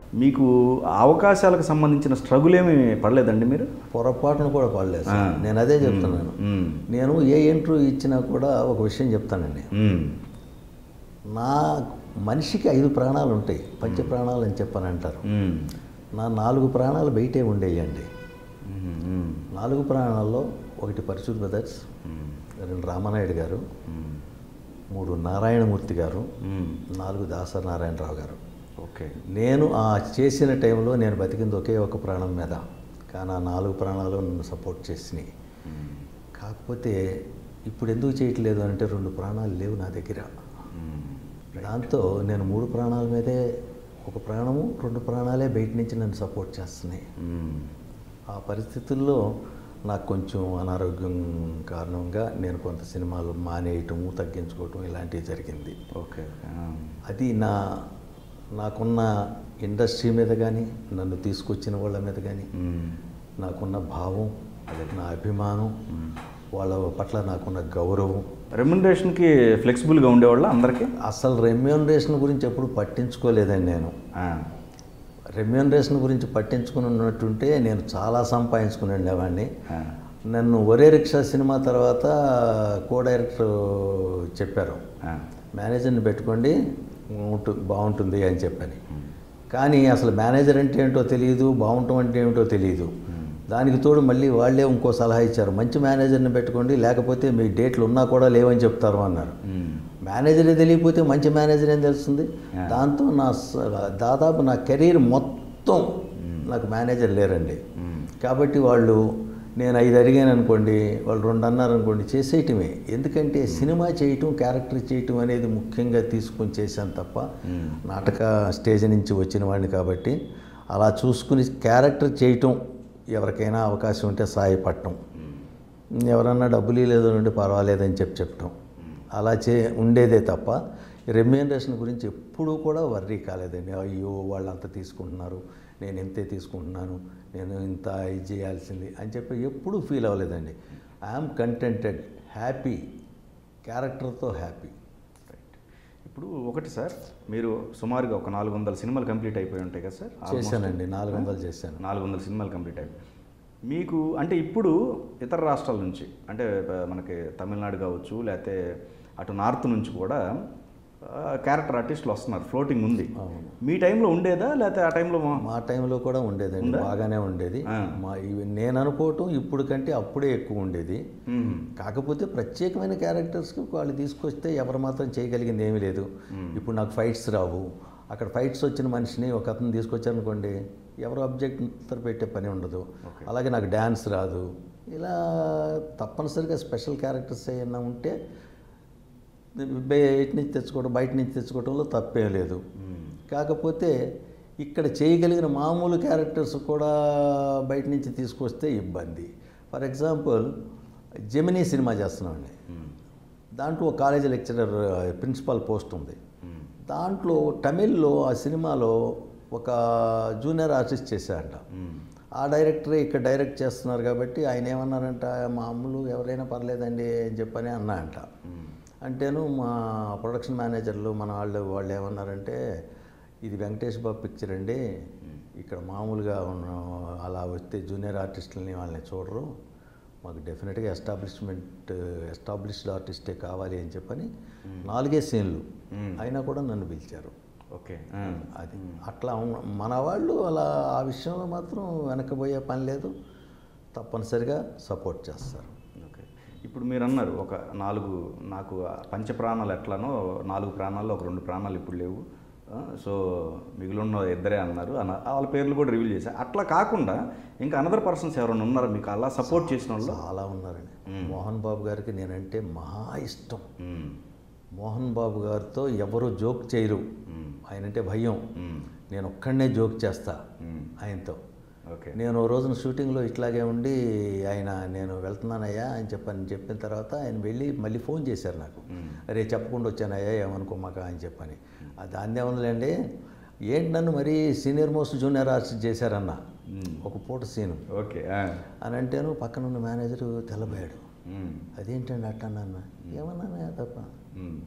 మీకు అవకాశాలకు సంబంధించిన స్ట్రగుల్ ఏమి పడలేదండి మీరు పొరపాటును కూడా పడలేదు సార్. ఆ. నేను అదే చెప్తున్నాను మ్మ్. నేను ఏ ఇంటర్వ్యూ ఇచ్చినా కూడా ఒక విషయం చెప్తానండి మ్మ్. నా మనిషికి ఐదు ప్రాణాలు ఉంటాయి పంచ ప్రాణాలు అని చెప్పని అంటారు మ్మ్. నా నాలుగు ప్రాణాలు బయటే ఉండేయండి మ్మ్. మ్మ్. నాలుగు ప్రాణాల్లో ఒకటి పరిశుద్ధ బ్రదర్స్ మ్మ్. రెండు రామనాయుడు గారు మ్మ్. మూడు నారాయణమూర్తి గారు మ్మ్. నాలుగు దాసరి నారాయణరావు గారు ఓకే నేను ఆ చేసిన టైంలో నేను బతికింది ఒకే ఒక ప్రాణం మీద కానీ ఆ నాలుగు ప్రాణాలు నన్ను సపోర్ట్ చేసినాయి మ్మ్. కాకపోతే ఇప్పుడు ఎందుకు చేయట్లేదు అంటే రెండు ప్రాణాలు లేవు నా దగ్గర మ్మ్. దాంతో నేను మూడు ప్రాణాల మీదే ఒక ప్రాణము రెండు ప్రాణాలే బయట నుంచి నన్ను సపోర్ట్ చేస్తున్నాయి మ్మ్. ఆ పరిస్థితుల్లో నాకు కొంచెం అనారోగ్యం కారణంగా నేను కొంత సినిమాలు మానేయటము తగ్గించుకోవటం ఇలాంటివి జరిగింది ఓకే ఆ. అది నా నాకున్న ఇండస్ట్రీ మీద కానీ నన్ను తీసుకొచ్చిన వాళ్ళ మీద కానీ మ్మ్. నాకున్న భావం నా అభిమానం వాళ్ళ పట్ల నాకున్న గౌరవం రెమ్యునరేషన్కి ఫ్లెక్సిబుల్గా ఉండేవాళ్ళ అందరికీ అసలు రెమ్యూనరేషన్ గురించి ఎప్పుడు పట్టించుకోలేదండి నేను ఆ. రెమ్యూనరేషన్ గురించి పట్టించుకుని ఉన్నట్టుంటే నేను చాలా సంపాదించుకుని ఉండేవాడిని ఆ. నన్ను ఒరే రిక్షా సినిమా తర్వాత కో డైరెక్టర్ చెప్పారు ఆ. మేనేజర్ని పెట్టుకోండి ఉంటు బాగుంటుంది అని చెప్పని కానీ అసలు మేనేజర్ అంటే ఏంటో తెలియదు బాగుంటాం అంటే ఏమిటో తెలియదు దానికి తోడు మళ్ళీ వాళ్ళే ఇంకో సలహా ఇచ్చారు మంచి మేనేజర్ని పెట్టుకోండి లేకపోతే మీ డేట్లు ఉన్నా కూడా లేవని చెప్తారు అన్నారు మ్మ్. మేనేజరే తెలియకపోతే మంచి మేనేజర్ ఏం తెలుస్తుంది దాంతో నా స- దాదాపు నా కెరీర్ మొత్తం నాకు మేనేజర్ లేరండి మ్మ్. కాబట్టి వాళ్ళు నేను ఐదు అడిగాను అనుకోండి వాళ్ళు రెండు అన్నారు అనుకోండి చేసేయటమే ఎందుకంటే సినిమా చేయటం క్యారెక్టర్ చేయటం అనేది ముఖ్యంగా తీసుకొని చేశాను తప్ప నాటక స్టేజ్ నుంచి వచ్చిన వాడిని కాబట్టి అలా చూసుకుని క్యారెక్టర్ చేయటం ఎవరికైనా అవకాశం ఉంటే సాయపడటం ఎవరన్నా డబ్బులు లేదు నుండి పర్వాలేదని చెప్పి చెప్పటం అలా చే ఉండేదే తప్ప రెమ్యూనరేషన్ గురించి ఎప్పుడూ కూడా వర్రీ కాలేదండి అయ్యో వాళ్ళు అంత తీసుకుంటున్నారు నేను ఇంతే తీసుకుంటున్నాను నేను ఇంత ఇది చేయాల్సింది అని చెప్పి ఎప్పుడూ ఫీల్ అవ్వలేదండి ఐఎమ్ కంటెంటెడ్ హ్యాపీ క్యారెక్టర్తో హ్యాపీ రైట్ ఇప్పుడు ఒకటి సార్ మీరు సుమారుగా ఒక నాలుగు వందల సినిమాలు కంప్లీట్ అయిపోయి ఉంటాయి కదా సార్ Almost. చేశానండి నాలుగు వందలు చేశాను నాలుగు వందల సినిమాలు కంప్లీట్ అయిపోయి మీకు అంటే ఇప్పుడు ఇతర రాష్ట్రాల నుంచి అంటే ప- మనకి తమిళనాడు కావచ్చు లేకపోతే అటు నార్త్ నుంచి కూడా క్యారెక్టర్ ఆర్టిస్టులు వస్తున్నారు ఫ్లోటింగ్ ఉంది మీ టైంలో ఉండేదా లేకపోతే ఆ టైంలో మా- మా టైంలో కూడా ఉండేదండి బాగానే ఉండేది ఆ. మా ఇవి నేను అనుకోవటం ఇప్పుడు కంటే అప్పుడే ఎక్కువ ఉండేది మ్మ్. కాకపోతే ప్రత్యేకమైన క్యారెక్టర్స్కి వాళ్ళు తీసుకొస్తే ఎవరు మాత్రం చేయగలిగింది ఏమీ లేదు ఇప్పుడు నాకు ఫైట్స్ రావు అక్కడ ఫైట్స్ వచ్చిన మనిషిని ఒక అతను తీసుకొచ్చారనుకోండి ఎవరు అబ్జెక్ట్ పెట్టే పని ఉండదు అలాగే నాకు డ్యాన్స్ రాదు ఇలా తప్పనిసరిగా స్పెషల్ క్యారెక్టర్స్ ఏమైనా ఉంటే బయట నుంచి తెచ్చుకోవడం బయట నుంచి తెచ్చుకోవడంలో తప్పేం లేదు కాకపోతే ఇక్కడ చేయగలిగిన మామూలు క్యారెక్టర్స్ కూడా బయట నుంచి తీసుకొస్తే ఇబ్బంది ఫర్ ఎగ్జాంపుల్ జెమినీ సినిమా చేస్తున్నామండి దాంట్లో ఒక కాలేజీ లెక్చరర్ ప్రిన్సిపాల్ పోస్ట్ ఉంది దాంట్లో తమిళ్లో ఆ సినిమాలో ఒక జూనియర్ ఆర్టిస్ట్ చేశారంట ఆ డైరెక్టరే ఇక్కడ డైరెక్ట్ చేస్తున్నారు కాబట్టి ఆయన ఏమన్నారంట మామూలు ఎవరైనా పర్లేదండి అని చెప్పని అన్నా అంట అంటేను మా ప్రొడక్షన్ మేనేజర్లు మన వాళ్ళు వాళ్ళు ఏమన్నారంటే ఇది వెంకటేష్ బాబు పిక్చర్ అండి ఇక్కడ మామూలుగా ఉన్న అలా వస్తే జూనియర్ ఆర్టిస్టులని వాళ్ళని చూడరు మాకు డెఫినెట్గా ఎస్టాబ్లిష్మెంట్ ఎస్టాబ్లిష్డ్ ఆర్టిస్టే కావాలి అని చెప్పని నాలుగే సీన్లు అయినా కూడా నన్ను పిలిచారు ఓకే అది అట్లా ఉన్న- మన వాళ్ళు అలా ఆ విషయంలో మాత్రం వెనకబోయే పని లేదు తప్పనిసరిగా సపోర్ట్ చేస్తారు ఓకే ఇప్పుడు మీరు అన్నారు ఒక నాలుగు నాకు ఆ పంచ ప్రాణాలు ఎట్లానో నాలుగు ప్రాణాల్లో ఒక రెండు ప్రాణాలు ఇప్పుడు లేవు ఆ, సో మిగిలిన ఇద్దరే అన్నారు అన్న వాళ్ళ పేర్లు కూడా రివీల్ చేశారు అట్లా కాకుండా ఇంకా అనదర్ పర్సన్స్ ఎవరైనా ఉన్నారా మీకు అలా సపోర్ట్ చేసిన వాళ్ళు చాలా ఉన్నారండి మోహన్ బాబు గారికి నేనంటే మహా ఇష్టం మ్మ్. మోహన్ బాబు గారితో ఎవరు జోక్ చేయరు మ్మ్. ఆయనంటే భయం మ్మ్. నేను ఒక్కడనే జోక్ చేస్తా మ్మ్. ఆయనతో ఓకే నేను ఓ రోజున షూటింగ్లో ఇట్లాగే ఉండి ఆయన నేను వెళ్తున్నానయ్యా అని చెప్పని చెప్పిన తర్వాత ఆయన వెళ్ళి మళ్ళీ ఫోన్ చేశారు నాకు అరే చెప్పకుండా వచ్చానయ్యా ఏమనుకోమాక అని చెప్పని ఆ దాన్ని ఏమనలేండి ఏంటి నన్ను మరీ సీనియర్ మోస్ట్ జూనియర్ ఆర్టిస్ట్ చేశారన్న ఒక పూట సీను ఓకే ఆ. అని అంటేను పక్కన ఉన్న మేనేజరు తెల్లబోయాడు మ్మ్. అదేంటండి అట్టన్నా ఏమన్నానయ్యా తప్ప మ్మ్.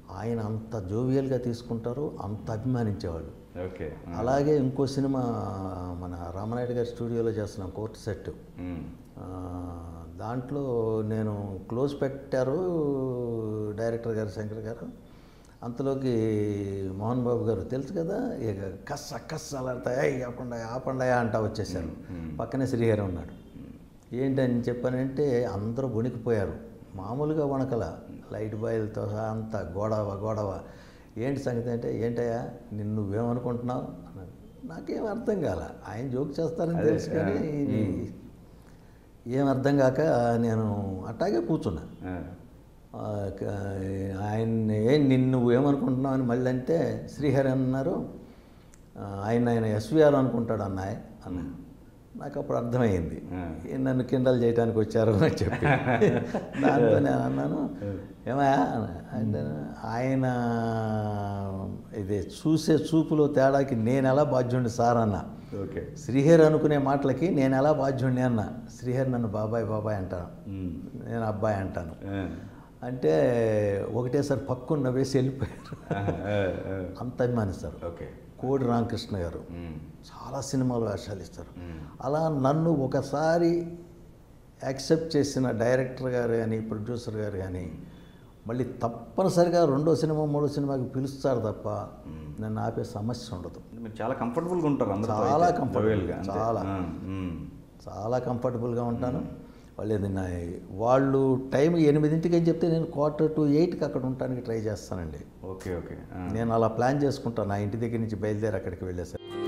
ఆయన అంత జోవియల్గా తీసుకుంటారు అంత అభిమానించేవాళ్ళు ఓకే అలాగే ఇంకో సినిమా మన రామనాయుడు గారి స్టూడియోలో చేస్తున్నాం కోర్టు సెట్ మ్మ్. ఆ, దాంట్లో నేను క్లోజ్ పెట్టారు డైరెక్టర్ గారు శంకర్ గారు అంతలోకి మోహన్ బాబు గారు తెలుసు కదా ఇక కస్స కస్స అలాడతాయా ఆపండా ఆపండాయా అంటా వచ్చేసారు పక్కనే శ్రీహరి ఉన్నాడు ఏంటని చెప్పానంటే అందరూ వణికిపోయారు మామూలుగా వణకల లైట్ బాయిలతో సహా అంత గొడవ గొడవ ఏంటి సంగతి అంటే ఏంటయ్యా నిన్ను నువ్వేమనుకుంటున్నావు అన్నాడు నాకేం అర్థం కాల ఆయన జోక్ చేస్తారని అదే, తెలుసు కానీ ఆ, ఇది ఏం అర్థం కాక నేను అట్టాగే కూర్చున్నా ఆ. ఆ, క- ఆయన ఏం నిన్ను నువ్వేమనుకుంటున్నావు అని మళ్ళీ అంటే శ్రీహరి అన్నారు "ఆ, ఆయన ఆయన ఎస్విఆర్ అనుకుంటాడు అన్నాయ్ అన్న నాకు అప్పుడు అర్థమైంది ఆ. "ఏ నన్ను కిండల్ చేయడానికి వచ్చారు అని చెప్పి దాంతో నేను అన్నాను ఏమయ్యా అంటే ఆయన ఇది చూసే చూపులో తేడాకి నేను ఎలా బాధ్యుడిని సార్ అన్నా ఓకే శ్రీహరి అనుకునే మాటలకి నేను ఎలా బాధ్యుడిని అన్న శ్రీహరి నన్ను బాబాయ్ బాబాయ్ అంటాను మ్మ్. నేను అబ్బాయి అంటాను ఆ. అంటే ఒకటేసారి పక్కున నవ్వేసి వెళ్ళిపోయారు ఆ, ఆ, ఆ. అంత అభిమానిస్తారు ఓకే కోడి రామకృష్ణ గారు మ్మ్. చాలా సినిమాలు వేషాలు ఇస్తారు మ్మ్. అలా నన్ను ఒకసారి యాక్సెప్ట్ చేసిన డైరెక్టర్ గారు కానీ ప్రొడ్యూసర్ గారు కానీ మళ్ళీ తప్పనిసరిగా రెండో సినిమా మూడో సినిమాకి పిలుస్తారు తప్ప నన్ను ఆపే సమస్య ఉండదు మీరు చాలా కంఫర్టబుల్గా ఉంటారు అందరూ చాలా comfortable, jovial గా, అంతే. చాలా. ఆ, మ్మ్. చాలా కంఫర్టబుల్గా ఉంటాను వాళ్ళు ఇది నా వాళ్ళు టైం ఎనిమిదింటికి అని చెప్తే నేను క్వార్టర్ టు ఎయిట్కి అక్కడ ఉండటానికి ట్రై చేస్తానండి ఓకే ఓకే ఆ. నేను అలా ప్లాన్ చేసుకుంటాను నా ఇంటి దగ్గర నుంచి బయలుదేరి అక్కడికి వెళ్ళేసరికి